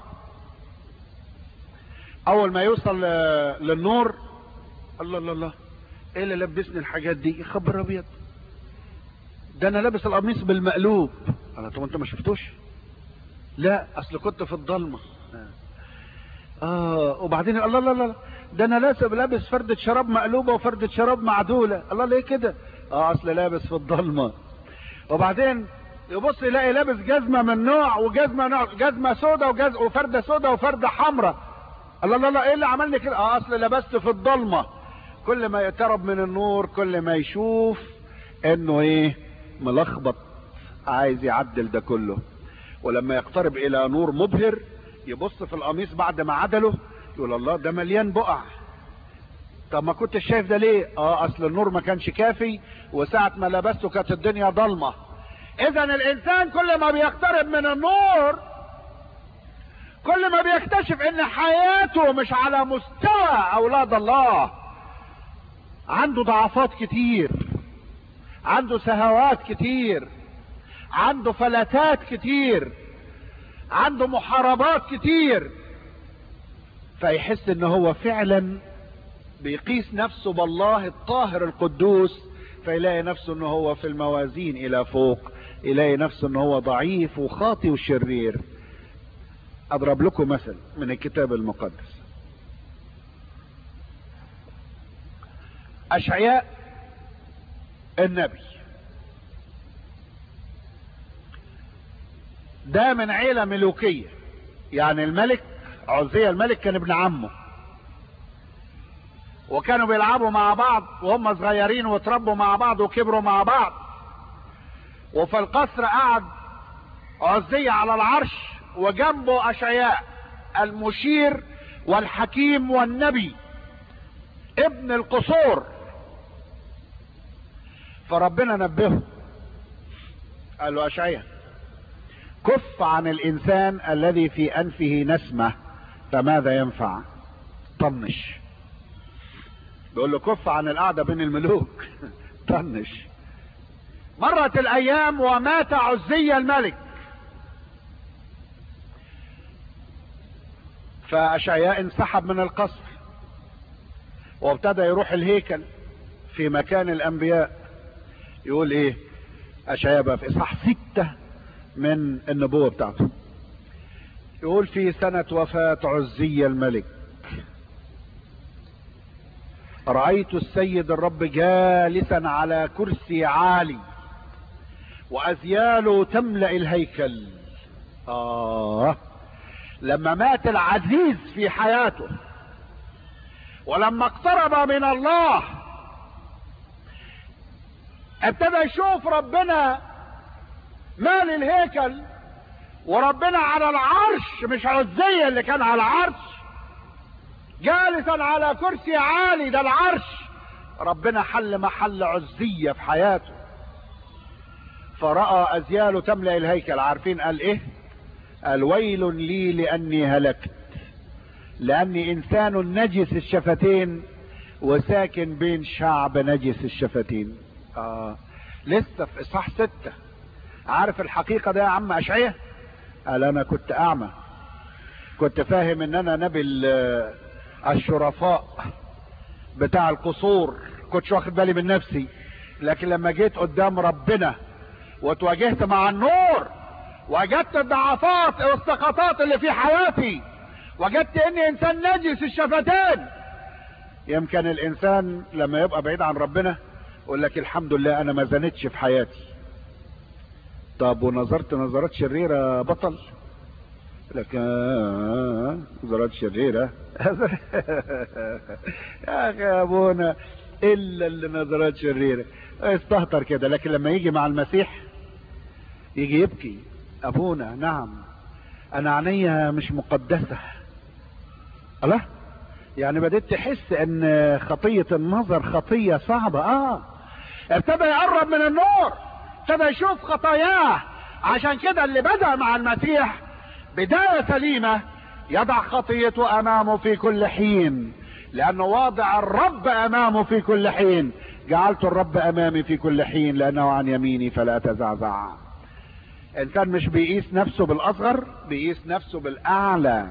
أول ما يوصل للنور الله الله الله ايه اللي لبسني الحاجات دي خبر ابيض ده انا لابس القميص بالمقلوب انا طب انت ما شفتوش لا اصل كنت في الضلمه اه وبعدين الله الله الله ده انا لابس لابس فردة شراب مقلوبة وفردة شراب معدولة الله ليه كده اه اصل لابس في الضلمة وبعدين يبص يلاقي لابس جزمة من نوع وجزمة نوع جزمة سودة وجز وفردة سودة وفردة حمراء الله لا لا ايه اللي عملني كده اه اصل لبست في الضلمه كل ما يقترب من النور كل ما يشوف انه ايه ملخبط عايز يعدل ده كله ولما يقترب الى نور مبهر يبص في القميص بعد ما عدله يقول الله ده مليان بقع طب ما كنت شايف ده ليه اه اصل النور ما كانش كافي وساعة ما لبسته كانت الدنيا ضلمة اذا الانسان كل ما بيقترب من النور كل ما بيكتشف ان حياته مش على مستوى اولاد الله عنده ضعفات كتير عنده سهوات كتير عنده فلتات كتير عنده محاربات كتير فيحس ان هو فعلا بيقيس نفسه بالله الطاهر القدوس فيلاقي نفسه ان هو في الموازين الى فوق يلاقي نفسه ان هو ضعيف وخاطي وشرير اضرب لكم مثل من الكتاب المقدس اشعياء النبي ده من عيلة ملوكية يعني الملك عزية الملك كان ابن عمه وكانوا بيلعبوا مع بعض وهم صغيرين وتربوا مع بعض وكبروا مع بعض وفي القصر قعد عزية على العرش وجنبه أشعياء المشير والحكيم والنبي ابن القصور فربنا نبهه قال له أشعياء كف عن الإنسان الذي في أنفه نسمة فماذا ينفع طنش بيقول له كف عن القعدة بين الملوك طنش مرت الأيام ومات عزي الملك فأشعياء انسحب من القصر وابتدى يروح الهيكل في مكان الأنبياء يقول إيه أشعياء بقى في إصحاح ستة من النبوة بتاعته يقول في سنة وفاة عزي الملك رأيت السيد الرب جالسا على كرسي عالي وأزياله تملأ الهيكل آه لما مات العزيز في حياته ولما اقترب من الله ابتدى يشوف ربنا مال الهيكل وربنا على العرش مش عزية اللي كان على العرش جالسا على كرسي عالي ده العرش ربنا حل محل عزية في حياته فرأى أزياله تملأ الهيكل عارفين قال ايه قال ويل لي لأني هلكت لأني إنسان نجس الشفتين وساكن بين شعب نجس الشفتين آه لسه في إصحاح ستة عارف الحقيقة ده يا عم أشعية قال أنا كنت أعمى كنت فاهم إن أنا نبي الشرفاء بتاع القصور كنتش واخد بالي من نفسي لكن لما جيت قدام ربنا وتواجهت مع النور وجدت الضعفات والسقطات اللي في حياتي وجدت اني انسان نجس الشفتين يمكن الانسان لما يبقى بعيد عن ربنا يقول لك الحمد لله انا ما زنتش في حياتي طب ونظرت نظرات شريرة بطل لك آه نظرات شريرة يا اخي يا ابونا الا اللي نظرات شريرة استهتر كده لكن لما يجي مع المسيح يجي يبكي ابونا نعم انا عينيا مش مقدسة الله يعني بديت تحس ان خطية النظر خطية صعبة اه ابتدى يقرب من النور ابتدى يشوف خطاياه عشان كده اللي بدأ مع المسيح بداية سليمة يضع خطيته امامه في كل حين لانه واضع الرب امامه في كل حين جعلت الرب امامي في كل حين لانه عن يميني فلا تزعزع انسان مش بيقيس نفسه بالاصغر بيقيس نفسه بالاعلى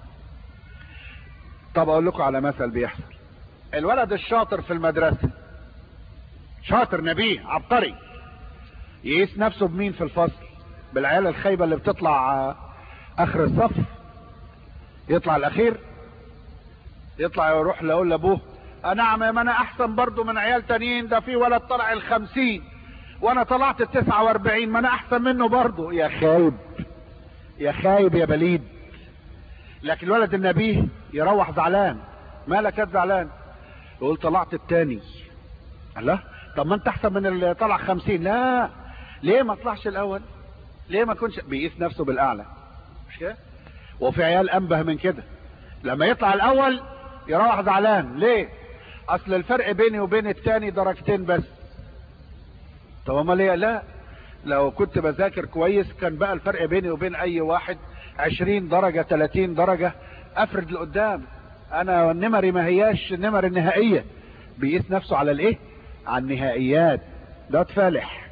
طب اقول لكم على مثل بيحصل الولد الشاطر في المدرسة شاطر نبيه عبقري يقيس نفسه بمين في الفصل بالعيال الخايبة اللي بتطلع اخر الصف يطلع الاخير يطلع يروح يقول لابوه نعم ما انا احسن برضو من عيال تانيين ده في ولد طلع الخمسين وانا طلعت التسعة واربعين ما انا احسن منه برضو يا خايب يا خايب يا بليد لكن الولد النبيه يروح زعلان مالك يا زعلان يقول طلعت التاني الله طب ما انت احسن من اللي طلع خمسين لا ليه ما طلعش الاول ليه ما كنش بيقيس نفسه بالاعلى مش كده وفي عيال انبه من كده لما يطلع الاول يروح زعلان ليه اصل الفرق بيني وبين التاني درجتين بس طب امال ايه لا لو كنت بذاكر كويس كان بقى الفرق بيني وبين اي واحد عشرين درجة تلاتين درجة افرد لقدام انا نمري ما هياش النمر النهائية بيقيس نفسه على الايه على النهائيات ده فالح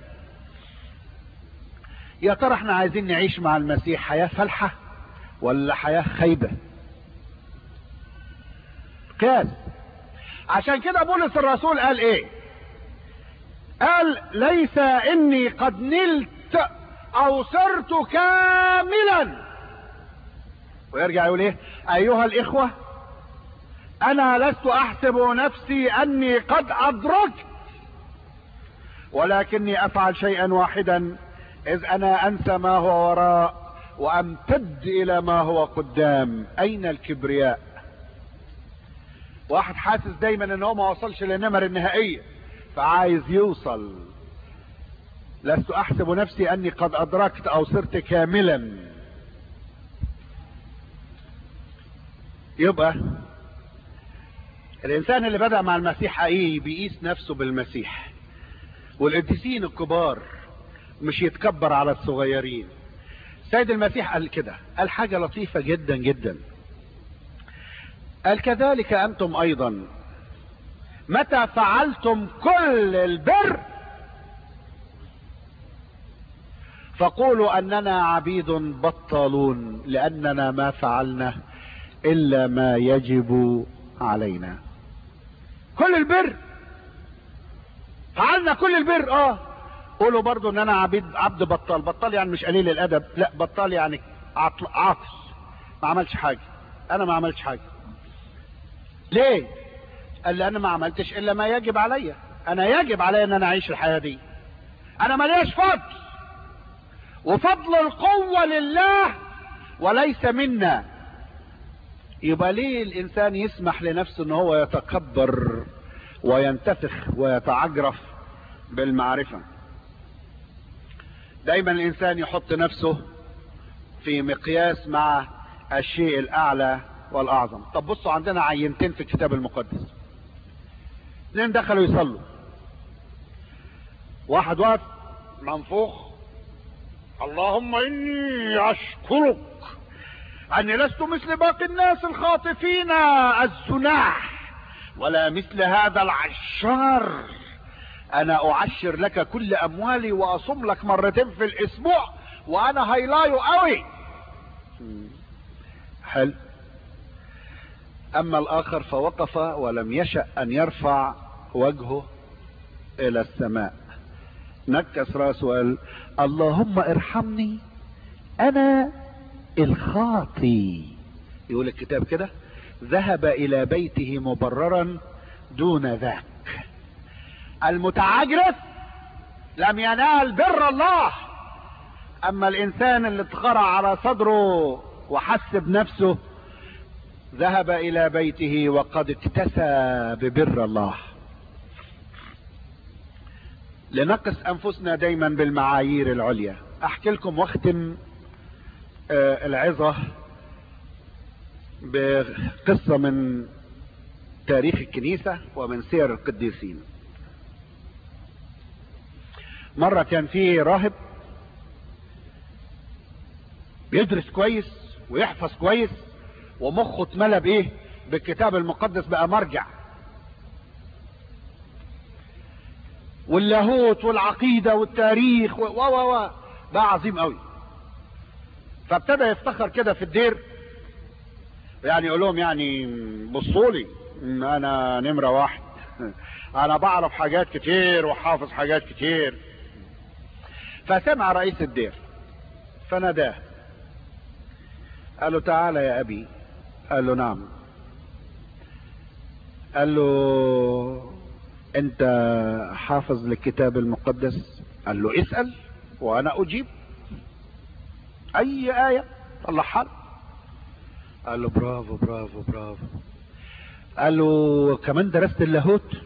يا ترى احنا عايزين نعيش مع المسيح حياة فالحة ولا حياة خيبة قياس عشان كده بولس الرسول قال ايه قال ليس اني قد نلت او صرت كاملا ويرجع يقول ايه ايها الاخوة انا لست احسب نفسي اني قد ادركت ولكني افعل شيئا واحدا اذ انا انسى ما هو وراء وامتد الى ما هو قدام اين الكبرياء واحد حاسس دايما ان هو ما وصلش للنمر النهائية فعايز يوصل لست احسب نفسي اني قد ادركت او صرت كاملا يبقى الانسان اللي بدأ مع المسيح حقيقي بيقيس نفسه بالمسيح والقديسين الكبار مش يتكبر على الصغيرين سيد المسيح قال كده قال حاجة لطيفة جدا جدا قال كذلك أنتم أيضا متى فعلتم كل البر فقولوا أننا عبيد بطالون لأننا ما فعلنا إلا ما يجب علينا كل البر فعلنا كل البر اه قولوا برضو ان انا عبيد عبد بطال بطال يعني مش قليل الادب لا بطال يعني عطل عاطل ما عملش حاجة انا ما عملتش حاجة ليه قال لي انا ما عملتش الا ما يجب عليا انا يجب عليا ان انا اعيش الحياة دي انا ملياش فضل وفضل القوة لله وليس منا يبقى ليه الانسان يسمح لنفسه ان هو يتكبر وينتفخ ويتعجرف بالمعرفة دايما الانسان يحط نفسه في مقياس مع الشيء الاعلى والاعظم طب بصوا عندنا عينتين في الكتاب المقدس اثنين دخلوا يصلوا واحد واقف منفوخ اللهم اني اشكرك اني لست مثل باقي الناس الخاطفين الزناح ولا مثل هذا العشار انا اعشر لك كل اموالي واصوم لك مرتين في الاسبوع وانا هيلايو قوي حلو اما الاخر فوقف ولم يشأ ان يرفع وجهه الى السماء نكس راسه وقال اللهم ارحمني انا الخاطي يقول الكتاب كده ذهب الى بيته مبررا دون ذاك المتعجرف لم ينال بر الله اما الانسان اللي اتخرع على صدره وحس بنفسه ذهب الى بيته وقد اكتسى ببر الله لنقص انفسنا دايما بالمعايير العليا احكي لكم واختم آه العظة بقصة من تاريخ الكنيسة ومن سير القديسين مرة كان في راهب بيدرس كويس ويحفظ كويس ومخه اتملى بايه بالكتاب المقدس بقى مرجع واللاهوت والعقيدة والتاريخ و و و بقى عظيم قوي فابتدى يفتخر كده في الدير يعني يقول لهم يعني بصوا لي انا نمرة واحد انا بعرف حاجات كتير وحافظ حاجات كتير فسمع رئيس الدير فناداه قال له تعالى يا ابي قال له نعم قال له انت حافظ للكتاب المقدس قال له اسأل وانا اجيب اي آية طلعها له قال له برافو برافو برافو قال له كمان درست اللاهوت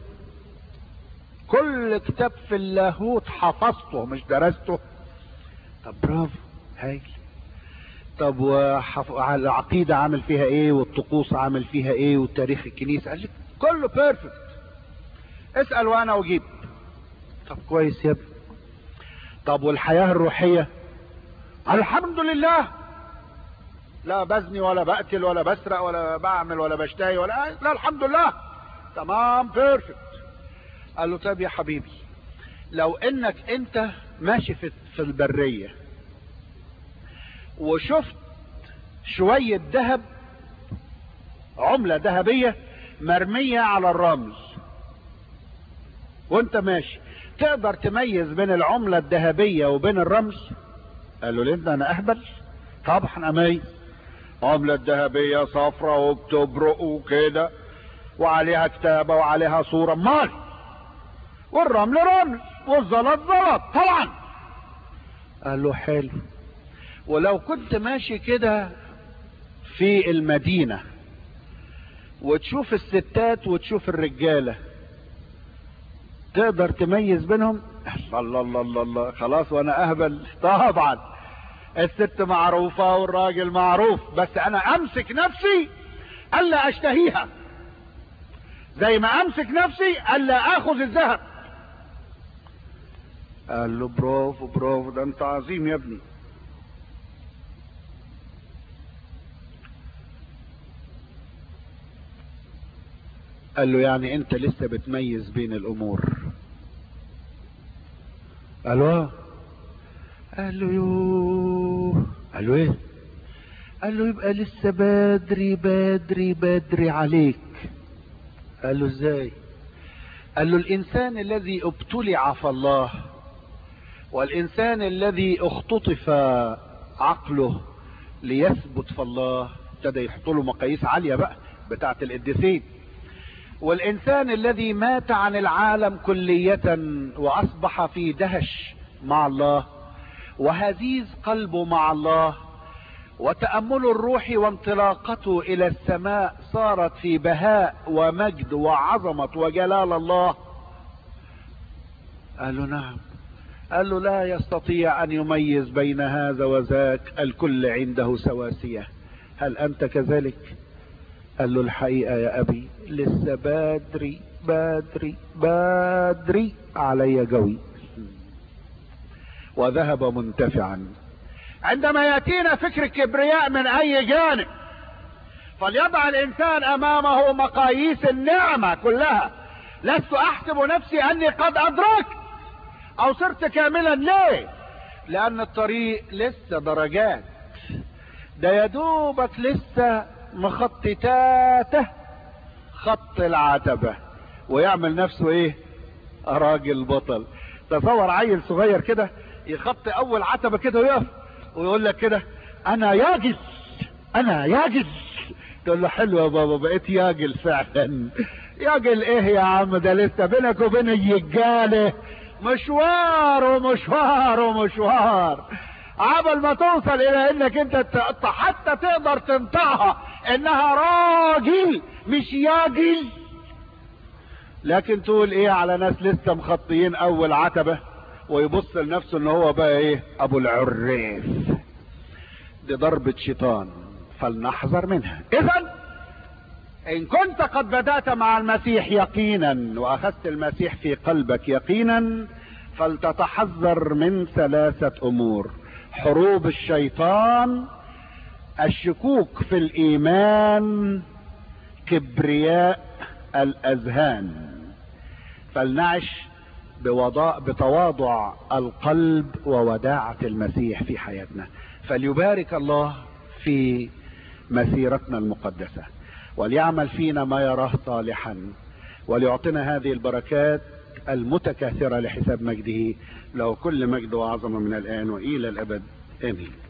كل كتاب في اللاهوت حفظته مش درسته طب برافو هايل طب وحف... العقيدة عامل فيها ايه والطقوس عامل فيها ايه وتاريخ الكنيسة قال لي كله بيرفكت اسأل وانا اجيب طب كويس يا ابني طب والحياة الروحية الحمد لله لا بزني ولا بقتل ولا بسرق ولا بعمل ولا بشتهي ولا لا الحمد لله تمام بيرفكت قال له طب يا حبيبي لو انك انت ماشي في في البريه وشفت شويه ذهب عمله ذهبيه مرميه على الرمل وانت ماشي تقدر تميز بين العمله الذهبيه وبين الرمل قال له ليه انا اهبل طبعا اميز عملة ذهبية صفرة وبتبرق وكده وعليها كتابة وعليها صورة مال والرمل رمل والزلط زلط طبعا قال له حلو ولو كنت ماشي كده في المدينة وتشوف الستات وتشوف الرجالة تقدر تميز بينهم الله الله الله الله خلاص وانا اهبل طبعا الست معروفة والراجل معروف بس انا امسك نفسي الا اشتهيها زي ما امسك نفسي الا اخذ الذهب قال له برافو برافو ده انت عظيم يا ابني قال له يعني انت لسه بتميز بين الامور قال له قال له يوه قال له ايه قال له يبقى لسه بدري بدري بدري عليك قال له ازاي قال له الانسان الذي ابتلع في الله والانسان الذي اختطف عقله ليثبت في الله ابتدى يحط له مقاييس عاليه بقى بتاعه القديسين والانسان الذي مات عن العالم كليه واصبح في دهش مع الله وهزيز قلبه مع الله وتأمل الروح وانطلاقته إلى السماء صارت في بهاء ومجد وعظمة وجلال الله قال له نعم قال له لا يستطيع أن يميز بين هذا وذاك الكل عنده سواسية هل أنت كذلك قال له الحقيقة يا أبي لسه بدري بدري بدري علي قوي وذهب منتفعا عندما ياتينا فكر الكبرياء من اي جانب فليضع الانسان امامه مقاييس النعمه كلها لست احسب نفسي اني قد ادركت او صرت كاملا ليه لان الطريق لسه درجات ده يدوبك لسه مخططاته خط العتبه ويعمل نفسه ايه راجل بطل تصور عيل صغير كده يخطي اول عتبه كده ويقف ويقول لك كده انا ياجز انا ياجز تقول له حلو يا بابا بقيت ياجل فعلا ياجل ايه يا عم ده لسه بينك وبين الرجاله مشوار ومشوار ومشوار عبل ما توصل الى انك انت حتى تقدر تنطقها انها راجل مش ياجل لكن تقول ايه على ناس لسه مخطيين اول عتبه ويبص لنفسه ان هو بقى ايه ابو العريف دي ضربة شيطان فلنحذر منها اذا ان كنت قد بدأت مع المسيح يقينا واخذت المسيح في قلبك يقينا فلتتحذر من ثلاثة امور حروب الشيطان الشكوك في الايمان كبرياء الاذهان فلنعش بوضاء بتواضع القلب ووداعة المسيح في حياتنا فليبارك الله في مسيرتنا المقدسة وليعمل فينا ما يراه صالحا وليعطينا هذه البركات المتكاثرة لحساب مجده له كل مجد وعظمة من الآن وإلى الأبد آمين